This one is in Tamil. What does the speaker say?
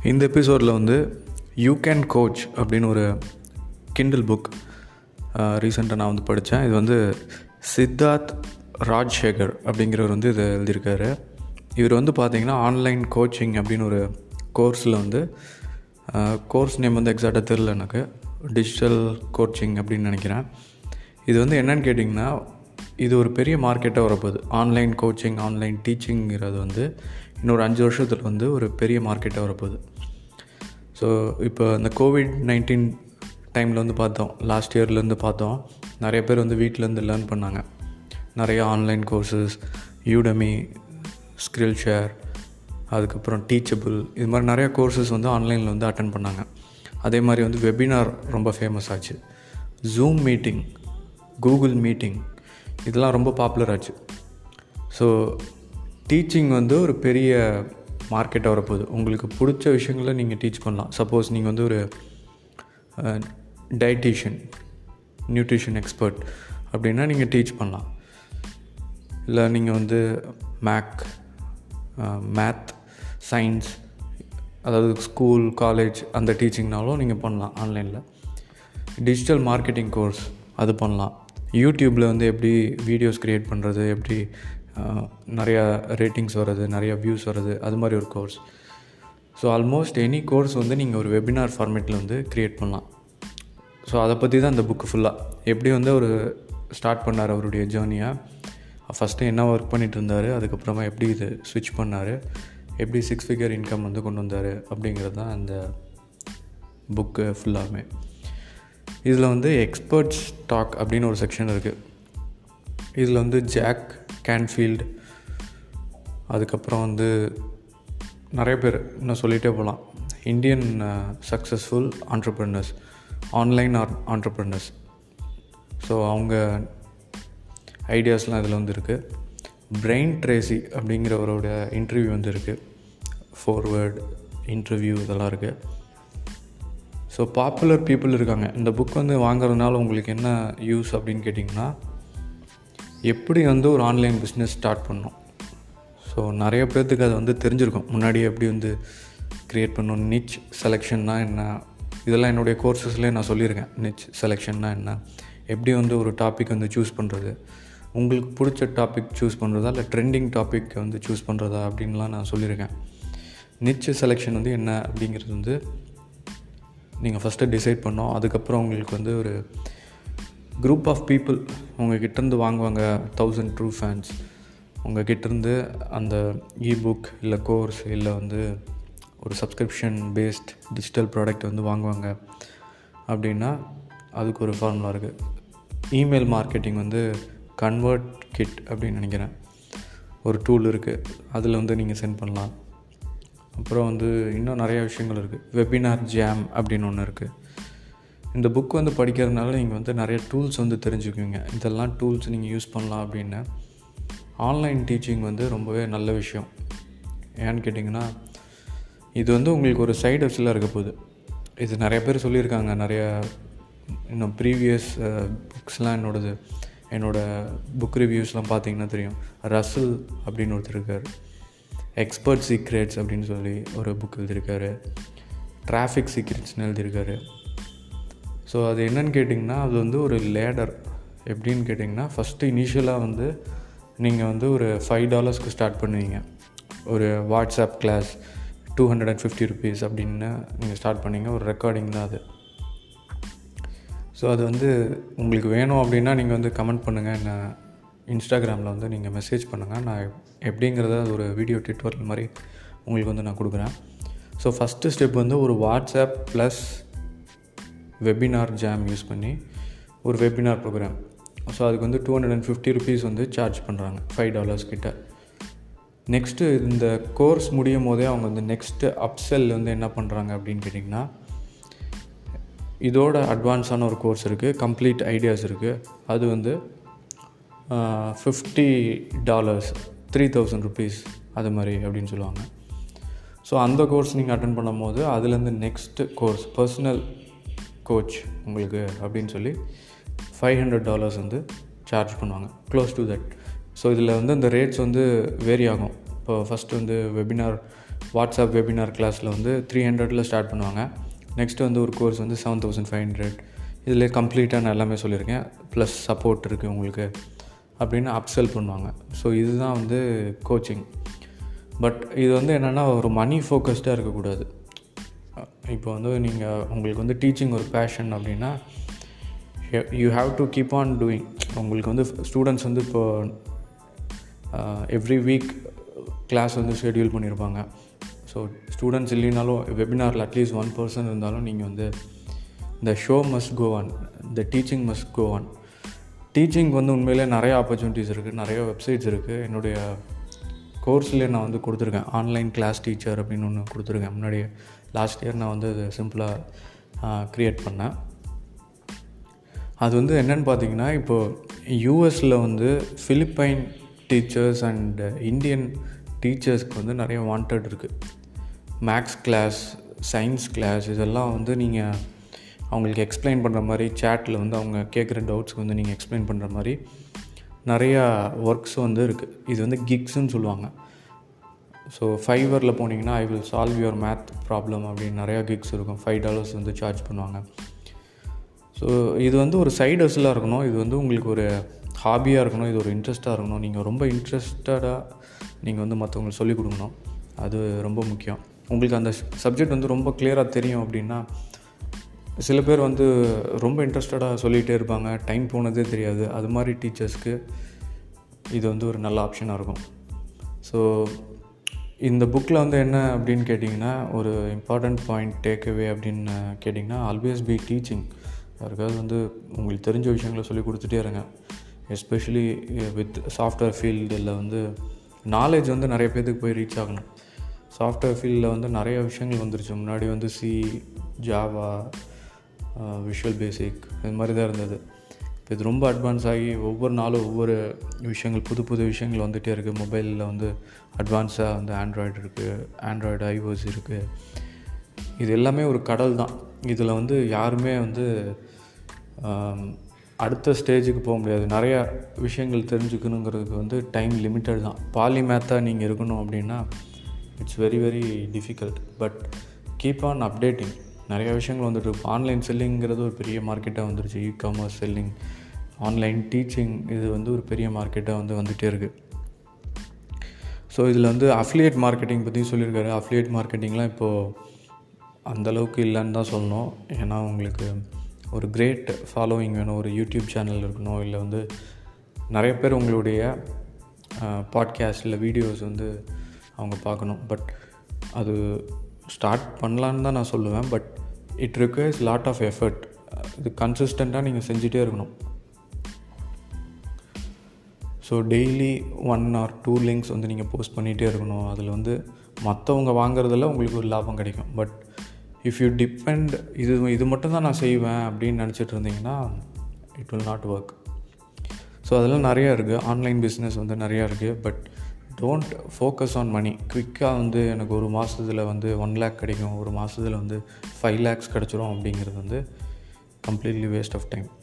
இந்த எபிசோடில் வந்து யூ கேன் கோச் அப்படின்னு ஒரு கிண்டில் புக் ரீசெண்டாக நான் வந்து படித்தேன் இது வந்து சித்தார்த் ராஜ்சேகர் அப்படிங்கிறவர் வந்து இதை எழுதியிருக்காரு இவர் வந்து பார்த்தீங்கன்னா ஆன்லைன் கோச்சிங் அப்படின்னு ஒரு கோர்ஸில் வந்து கோர்ஸ் நேம் வந்து எக்ஸாக்டாக தெரில எனக்கு டிஜிட்டல் கோச்சிங் அப்படின்னு நினைக்கிறேன் இது வந்து என்னன்னு கேட்டிங்கன்னா இது ஒரு பெரிய மார்க்கெட்டாக வரப்போகுது ஆன்லைன் கோச்சிங் ஆன்லைன் டீச்சிங்கிறது வந்து இன்னொரு அஞ்சு வருஷத்தில் வந்து ஒரு பெரிய மார்க்கெட்டாக வரப்போகுது ஸோ இப்போ இந்த கோவிட் நைன்டீன் டைமில் வந்து பார்த்தோம் லாஸ்ட் இயர்லேருந்து பார்த்தோம் நிறைய பேர் வந்து வீட்டிலேருந்து லேர்ன் பண்ணாங்க நிறைய online courses Udemy Skillshare அதுக்கப்புறம் டீச்சபிள் இது மாதிரி நிறைய கோர்சஸ் வந்து ஆன்லைனில் வந்து அட்டன் பண்ணாங்க அதே மாதிரி வந்து வெபினார் ரொம்ப ஃபேமஸ் ஆச்சு ஜூம் மீட்டிங் கூகுள் மீட்டிங் இதெல்லாம் ரொம்ப பாப்புலர் ஆச்சு ஸோ டீச்சிங் வந்து ஒரு பெரிய மார்க்கெட்டாக வரப்போகுது உங்களுக்கு பிடிச்ச விஷயங்களை நீங்கள் டீச் பண்ணலாம் சப்போஸ் நீங்கள் வந்து ஒரு டயட்டீஷியன் நியூட்ரிஷன் எக்ஸ்பர்ட் அப்படின்னா நீங்கள் டீச் பண்ணலாம் இல்லை நீங்கள் வந்து மேக் மேத் சயின்ஸ் அதாவது ஸ்கூல் காலேஜ் அந்த டீச்சிங்னாலும் நீங்கள் பண்ணலாம் ஆன்லைனில் டிஜிட்டல் மார்க்கெட்டிங் கோர்ஸ் அது பண்ணலாம் யூடியூப்பில் வந்து எப்படி வீடியோஸ் க்ரியேட் பண்ணுறது எப்படி நிறையா ரேட்டிங்ஸ் வர்றது நிறையா வியூஸ் வர்றது அது மாதிரி ஒரு course so almost any course வந்து நீங்கள் ஒரு வெபினார் ஃபார்மேட்டில் வந்து க்ரியேட் பண்ணலாம் ஸோ அதை பற்றி தான் இந்த புக்கு ஃபுல்லாக எப்படி வந்து அவர் ஸ்டார்ட் பண்ணார் அவருடைய ஜேர்னியாக ஃபஸ்ட்டு என்ன ஒர்க் பண்ணிகிட்டு இருந்தார் அதுக்கப்புறமா எப்படி இது ஸ்விட்ச் பண்ணார் எப்படி சிக்ஸ் ஃபிகர் இன்கம் வந்து கொண்டு வந்தார் அப்படிங்கிறது தான் அந்த புக்கு ஃபுல்லாமே இதில் வந்து எக்ஸ்பர்ட்ஸ் டாக் அப்படின்னு ஒரு செக்ஷன் இருக்குது இதில் வந்து ஜாக் கேன்ஃபீல்டு அதுக்கப்புறம் வந்து நிறைய பேர் இன்னும் சொல்லிகிட்டே போகலாம் Indian successful entrepreneurs online are entrepreneurs so அவங்க ஐடியாஸ்லாம் இதில் வந்து இருக்குது பிரெயின் ட்ரேசி அப்படிங்கிறவரோட இன்டர்வியூ வந்து இருக்குது ஃபார்வேர்டு இன்டர்வியூ இதெல்லாம் இருக்குது ஸோ பாப்புலர் பீப்புள் இருக்காங்க இந்த புக் வந்து வாங்குறதுனால உங்களுக்கு என்ன யூஸ் அப்படின்னு கேட்டிங்கன்னா எப்படி வந்து ஒரு ஆன்லைன் பிஸ்னஸ் ஸ்டார்ட் பண்ணோம் ஸோ நிறைய பேர்த்துக்கு அது வந்து தெரிஞ்சிருக்கும் முன்னாடி எப்படி வந்து க்ரியேட் பண்ணணும் நிச் செலெக்ஷன்னா என்ன இதெல்லாம் என்னுடைய கோர்சஸ்லேயே நான் சொல்லியிருக்கேன் நிச் செலெக்ஷன்னா என்ன எப்படி வந்து ஒரு டாபிக் வந்து சூஸ் பண்ணுறது உங்களுக்கு பிடிச்ச டாபிக் சூஸ் பண்ணுறதா இல்லை ட்ரெண்டிங் டாபிக் வந்து சூஸ் பண்ணுறதா அப்படின்லாம் நான் சொல்லியிருக்கேன் நிச் செலெக்ஷன் வந்து என்ன அப்படிங்கிறது வந்து நீங்கள் ஃபஸ்ட்டு டிசைட் பண்ணோம் அதுக்கப்புறம் உங்களுக்கு வந்து ஒரு குரூப் ஆஃப் பீப்புள் உங்கள் கிட்டேருந்து வாங்குவாங்க தௌசண்ட் ட்ரூ ஃபேன்ஸ் உங்கள் கிட்டேருந்து அந்த இபுக் இல்லை கோர்ஸ் இல்லை வந்து ஒரு சப்ஸ்கிரிப்ஷன் பேஸ்ட் டிஜிட்டல் ப்ராடக்ட் வந்து வாங்குவாங்க அப்படின்னா அதுக்கு ஒரு ஃபார்முலா இருக்குது இமெயில் மார்க்கெட்டிங் வந்து கன்வெர்ட் கிட் அப்படின்னு நினைக்கிறேன் ஒரு டூல் இருக்குது அதில் வந்து நீங்கள் சென்ட் பண்ணலாம் அப்புறம் வந்து இன்னும் நிறைய விஷயங்கள் இருக்குது வெபினார் ஜாம் அப்படின்னு ஒன்று இருக்குது இந்த புக் வந்து படிக்கிறதுனால நீங்கள் வந்து நிறைய டூல்ஸ் வந்து தெரிஞ்சுக்குவீங்க இதெல்லாம் டூல்ஸ் நீங்கள் யூஸ் பண்ணலாம் அப்படின்னு ஆன்லைன் டீச்சிங் வந்து ரொம்பவே நல்ல விஷயம் ஏன்னு கேட்டிங்கன்னா இது வந்து உங்களுக்கு ஒரு சைடு எஃப்ஸில் இருக்க போகுது இது நிறைய பேர் சொல்லியிருக்காங்க நிறைய இன்னும் ப்ரீவியஸ் புக்ஸ்லாம் என்னோடது என்னோடய புக் ரிவ்யூஸ்லாம் பார்த்தீங்கன்னா தெரியும் ரசல் அப்படின்னு ஒருத்தர் இருக்கார் எக்ஸ்பர்ட் சீக்ரெட்ஸ் அப்படின்னு சொல்லி ஒரு புக் எழுதியிருக்காரு டிராஃபிக் சீக்ரெட்ஸ்னு எழுதியிருக்காரு ஸோ அது என்னன்னு கேட்டிங்கன்னா அது வந்து ஒரு லேடர் எப்படின்னு கேட்டிங்கன்னா ஃபஸ்ட்டு இனிஷியலாக வந்து நீங்கள் வந்து ஒரு ஃபைவ் டாலர்ஸ்க்கு ஸ்டார்ட் பண்ணுவீங்க ஒரு WhatsApp class two hundred and fifty rupees அப்படின்னு நீங்கள் ஸ்டார்ட் பண்ணிங்க ஒரு ரெக்கார்டிங் தான் அது ஸோ அது வந்து உங்களுக்கு வேணும் அப்படின்னா நீங்கள் வந்து கமெண்ட் பண்ணுங்கள் என்ன இன்ஸ்டாகிராமில் வந்து நீங்கள் மெசேஜ் பண்ணுங்கள் நான் எப்படிங்கிறத அது ஒரு வீடியோ டியூட்டோரியல் மாதிரி உங்களுக்கு வந்து நான் கொடுக்குறேன் ஸோ ஃபஸ்ட்டு ஸ்டெப் வந்து ஒரு WhatsApp plus WebinarJam use பண்ணி ஒரு வெபினார் ப்ரோக்ராம் ஸோ அதுக்கு வந்து two hundred and fifty rupees வந்து சார்ஜ் பண்ணுறாங்க ஃபைவ் டாலர்ஸ் கிட்ட நெக்ஸ்ட்டு இந்த கோர்ஸ் முடியும் போதே அவங்க வந்து நெக்ஸ்ட்டு அப்செல் வந்து என்ன பண்ணுறாங்க அப்படின்னு கேட்டிங்கன்னா இதோட அட்வான்ஸான ஒரு கோர்ஸ் இருக்குது கம்ப்ளீட் ஐடியாஸ் இருக்குது அது வந்து fifty dollars three thousand rupees அது மாதிரி அப்படின்னு சொல்லுவாங்க ஸோ அந்த கோர்ஸ் நீங்கள் அட்டன் பண்ணும் போது அதுலேருந்து நெக்ஸ்ட்டு கோர்ஸ் பர்சனல் கோச் உங்களுக்கு அப்படின்னு சொல்லி ஃபைவ் ஹண்ட்ரட் டாலர்ஸ் வந்து சார்ஜ் பண்ணுவாங்க க்ளோஸ் டு தட் ஸோ இதில் வந்து இந்த ரேட்ஸ் வந்து வேரி ஆகும் இப்போ ஃபஸ்ட்டு வந்து வெபினார் வாட்ஸ்அப் வெபினார் கிளாஸில் வந்து த்ரீ ஹண்ட்ரடில் ஸ்டார்ட் பண்ணுவாங்க நெக்ஸ்ட்டு வந்து ஒரு கோர்ஸ் வந்து செவன் தௌசண்ட் ஃபைவ் ஹண்ட்ரட் இதில் கம்ப்ளீட்டாக நான் எல்லாமே சொல்லியிருக்கேன் ப்ளஸ் சப்போர்ட் இருக்குது உங்களுக்கு அப்படின்னு அப்செல் பண்ணுவாங்க ஸோ இதுதான் வந்து கோச்சிங் பட் இது வந்து என்னென்னா ஒரு மணி ஃபோக்கஸ்டாக இருக்கக்கூடாது இப்போ வந்து நீங்கள் உங்களுக்கு வந்து டீச்சிங் ஒரு பேஷன் அப்படின்னா you have to keep on doing உங்களுக்கு வந்து ஸ்டூடெண்ட்ஸ் வந்து இப்போ எவ்ரி வீக் கிளாஸ் வந்து ஷெட்யூல் பண்ணியிருப்பாங்க ஸோ ஸ்டூடெண்ட்ஸ் இல்லைனாலும் வெபினாரில் அட்லீஸ்ட் ஒன் பர்சன் இருந்தாலும் நீங்கள் வந்து இந்த show must go on the teaching must go on teaching வந்து உண்மையிலே நிறைய ஆப்பர்ச்சுனிட்டிஸ் இருக்குது நிறைய வெப்சைட்ஸ் இருக்குது என்னுடைய கோர்ஸ்லேயே நான் வந்து கொடுத்துருக்கேன் ஆன்லைன் கிளாஸ் டீச்சர் அப்படின்னு ஒன்று கொடுத்துருக்கேன் முன்னாடி லாஸ்ட் இயர் நான் வந்து அது சிம்பிளாக க்ரியேட் பண்ணேன் அது வந்து என்னென்னு பார்த்தீங்கன்னா இப்போது யூஎஸில் வந்து ஃபிலிப்பைன் டீச்சர்ஸ் அண்ட் இந்தியன் டீச்சர்ஸ்க்கு வந்து நிறைய வாண்டட் இருக்குது மேக்ஸ் கிளாஸ் சயின்ஸ் கிளாஸ் இதெல்லாம் வந்து நீங்கள் அவங்களுக்கு எக்ஸ்பிளைன் பண்ணுற மாதிரி சேட்டில் வந்து அவங்க கேட்குற டவுட்ஸ்க்கு வந்து நீங்கள் எக்ஸ்பிளைன் பண்ணுற மாதிரி நிறையா ஒர்க்ஸ் வந்து இருக்குது இது வந்து கிக்ஸ்ன்னு சொல்லுவாங்க ஸோ ஃபைவரில் போனீங்கன்னா I will solve your math problem அப்படின்னு நிறையா கிக்ஸ் இருக்கும் ஃபைவ் டாலர்ஸ் வந்து சார்ஜ் பண்ணுவாங்க ஸோ இது வந்து ஒரு சைடு ஹஸ்லாக இருக்கணும் இது வந்து உங்களுக்கு ஒரு ஹாபியாக இருக்கணும் இது ஒரு இன்ட்ரெஸ்ட்டாக இருக்கணும் நீங்கள் ரொம்ப இன்ட்ரெஸ்டடாக நீங்கள் வந்து மற்றவங்களுக்கு சொல்லிக் கொடுக்கணும் அது ரொம்ப முக்கியம் உங்களுக்கு அந்த சப்ஜெக்ட் வந்து ரொம்ப கிளியராக தெரியும் அப்படின்னா சில பேர் வந்து ரொம்ப இன்ட்ரெஸ்டடாக சொல்லிகிட்டே இருப்பாங்க டைம் போனதே தெரியாது அது மாதிரி டீச்சர்ஸ்க்கு இது வந்து ஒரு நல்ல ஆப்ஷனாக இருக்கும் ஸோ இந்த புக்கில் வந்து என்ன அப்படின்னு கேட்டிங்கன்னா ஒரு இம்பார்ட்டண்ட் பாயிண்ட் டேக்அவே அப்படின்னு கேட்டிங்கன்னா ஆல்வேஸ் பி டீச்சிங் யாருக்காவது வந்து உங்களுக்கு தெரிஞ்ச விஷயங்களை சொல்லி கொடுத்துட்டே இருங்க எஸ்பெஷலி வித் சாஃப்ட்வேர் ஃபீல்டில் வந்து நாலேஜ் வந்து நிறைய பேர்த்துக்கு போய் ரீச் ஆகணும் சாஃப்ட்வேர் ஃபீல்டில் வந்து நிறைய விஷயங்கள் வந்துருச்சு முன்னாடி வந்து சி ஜாவா விஷுவல் பேசிக் இது மாதிரி தான் இருந்தது இப்போ இது ரொம்ப அட்வான்ஸ் ஆகி ஒவ்வொரு நாளும் ஒவ்வொரு விஷயங்கள் புது புது விஷயங்கள் வந்துகிட்டே இருக்குது மொபைலில் வந்து அட்வான்ஸாக வந்து ஆண்ட்ராய்டு இருக்குது ஆண்ட்ராய்டு ஐஓஸ் இருக்குது இது எல்லாமே ஒரு கடல் தான் இதில் வந்து யாருமே வந்து அடுத்த ஸ்டேஜுக்கு போக முடியாது நிறையா விஷயங்கள் தெரிஞ்சுக்கணுங்கிறதுக்கு வந்து டைம் லிமிட்டட் தான் பாலிமேத்தாக நீங்கள் இருக்கணும் அப்படின்னா it's very very difficult but keep on updating நிறைய விஷயங்கள் வந்துட்டு இப்போ ஆன்லைன் செல்லிங்கிறது ஒரு பெரிய மார்க்கெட்டாக வந்துருச்சு e commerce selling online teaching இது வந்து ஒரு பெரிய மார்க்கெட்டாக வந்து வந்துகிட்டே இருக்குது ஸோ இதில் வந்து அஃப்லியேட் மார்க்கெட்டிங் பற்றி சொல்லியிருக்காரு அஃப்லியேட் மார்க்கெட்டிங்லாம் இப்போது அந்தளவுக்கு இல்லைன்னு தான் சொல்லணும் ஏன்னா உங்களுக்கு ஒரு கிரேட் ஃபாலோவிங் வேணும் ஒரு யூடியூப் சேனல் இருக்கணும் இல்லை வந்து நிறைய பேர் உங்களுடைய பாட்காஸ்ட் இல்லை வீடியோஸ் வந்து அவங்க பார்க்கணும் பட் அது ஸ்டார்ட் பண்ணலான்னு தான் நான் சொல்லுவேன் but it requires lot of effort இது கன்சிஸ்டண்ட்டாக நீங்கள் செஞ்சிட்டே இருக்கணும் so daily one or two links வந்து நீங்கள் போஸ்ட் பண்ணிகிட்டே இருக்கணும் அதில் வந்து மற்றவங்க வாங்குறதில் உங்களுக்கு ஒரு லாபம் கிடைக்கும் பட் இஃப் யூ டிபெண்ட் இது இது மட்டும் தான் நான் செய்வேன் அப்படின்னு நினச்சிட்டு இருந்தீங்கன்னா it will not work so அதெல்லாம் நிறையா இருக்குது ஆன்லைன் பிஸ்னஸ் வந்து நிறையா இருக்குது but don't focus on money குவிக்காக வந்து எனக்கு ஒரு மாதத்தில் வந்து ஒன் லேக் கிடைக்கும் ஒரு மாதத்தில் வந்து ஃபைவ் லேக்ஸ் கிடச்சிரும் அப்படிங்கிறது வந்து கம்ப்ளீட்லி வேஸ்ட் ஆஃப் டைம்